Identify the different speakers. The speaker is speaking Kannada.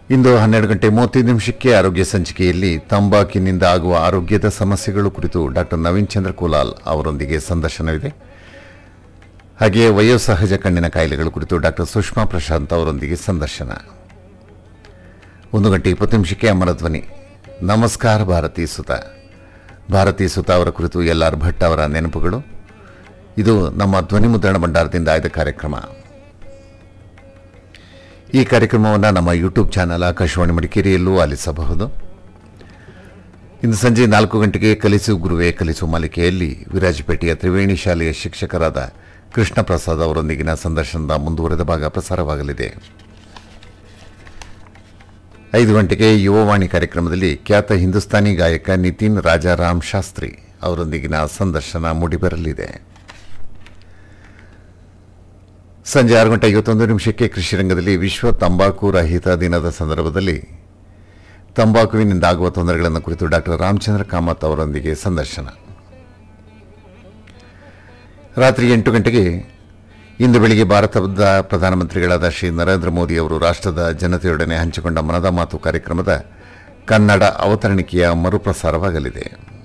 Speaker 1: ಇಂದು ಹನ್ನೆರಡು ಗಂಟೆ ಮೂವತ್ತೈದು ನಿಮಿಷಕ್ಕೆ ಆರೋಗ್ಯ ಸಂಚಿಕೆಯಲ್ಲಿ ತಂಬಾಕಿನಿಂದ ಆಗುವ ಆರೋಗ್ಯದ ಸಮಸ್ಯೆಗಳು ಕುರಿತು ಡಾಕ್ಟರ್ ನವೀನ್ ಚಂದ್ರ ಕುಲಾಲ್ ಅವರೊಂದಿಗೆ ಸಂದರ್ಶನವಿದೆ ಹಾಗೆಯೇ ವಯೋಸಹಜ ಕಣ್ಣಿನ ಕಾಯಿಲೆಗಳ ಕುರಿತು ಡಾಕ್ಟರ್ ಸುಷ್ಮಾ ಪ್ರಶಾಂತ್ ಅವರೊಂದಿಗೆ ಸಂದರ್ಶನ ಒಂದು ಗಂಟೆ ಇಪ್ಪತ್ತು ನಿಮಿಷಕ್ಕೆ ಅಮರ ಧ್ವನಿ ನಮಸ್ಕಾರ ಭಾರತಿ ಸುತ ಭಾರತಿ ಸುತ ಅವರ ಕುರಿತು ಎಲ್ ಆರ್ ಭಟ್ ಅವರ ನೆನಪುಗಳು ಇದು ನಮ್ಮ ಧ್ವನಿ ಮುದ್ರಣ ಭಂಡಾರದಿಂದ ಆಯ್ದ ಕಾರ್ಯಕ್ರಮ ಈ ಕಾರ್ಯಕ್ರಮವನ್ನು ನಮ್ಮ ಯೂಟ್ಯೂಬ್ ಚಾನಲ್ ಆಕಾಶವಾಣಿ ಮಡಿಕೇರಿಯಲ್ಲೂ ಆಲಿಸಬಹುದು ಇಂದು ಸಂಜೆ ನಾಲ್ಕು ಗಂಟೆಗೆ ಕಲಿಸು ಗುರುವೆ ಕಲಿಸು ಮಾಲಿಕೆಯಲ್ಲಿ ವಿರಾಜಪೇಟೆಯ ತ್ರಿವೇಣಿ ಶಾಲೆಯ ಶಿಕ್ಷಕರಾದ ಕೃಷ್ಣ ಪ್ರಸಾದ್ ಅವರೊಂದಿಗಿನ ಸಂದರ್ಶನದ ಮುಂದುವರೆದ ಭಾಗ ಪ್ರಸಾರವಾಗಲಿದೆ ಐದು ಗಂಟೆಗೆ ಯುವವಾಣಿ ಕಾರ್ಯಕ್ರಮದಲ್ಲಿ ಖ್ಯಾತ ಹಿಂದೂಸ್ತಾನಿ ಗಾಯಕ ನಿತಿನ್ ರಾಜಾರಾಮ್ ಶಾಸ್ತ್ರಿ ಅವರೊಂದಿಗಿನ ಸಂದರ್ಶನ ಮೂಡಿಬರಲಿದೆ ಸಂಜೆ ಆರು ಗಂಟೆ ಐವತ್ತೊಂದು ನಿಮಿಷಕ್ಕೆ ಕೃಷಿ ರಂಗದಲ್ಲಿ ವಿಶ್ವ ತಂಬಾಕು ರಹಿತ ದಿನದ ಸಂದರ್ಭದಲ್ಲಿ ತಂಬಾಕುವಿನಿಂದ ಆಗುವ ತೊಂದರೆಗಳನ್ನು ಕುರಿತು ಡಾಕ್ಟರ್ ರಾಮಚಂದ್ರ ಕಾಮತ್ ಅವರೊಂದಿಗೆ ಸಂದರ್ಶನ ರಾತ್ರಿ ಎಂಟು ಗಂಟೆಗೆ ಇಂದು ಬೆಳಿಗ್ಗೆ ಭಾರತದ ಪ್ರಧಾನಮಂತ್ರಿಗಳಾದ ಶ್ರೀ ನರೇಂದ್ರ ಮೋದಿ ಅವರು ರಾಷ್ಟ್ರದ ಜನತೆಯೊಡನೆ ಹಂಚಿಕೊಂಡ ಮನದ ಮಾತು ಕಾರ್ಯಕ್ರಮದ ಕನ್ನಡ ಅವತರಣಿಕೆಯ ಮರುಪ್ರಸಾರವಾಗಲಿದೆ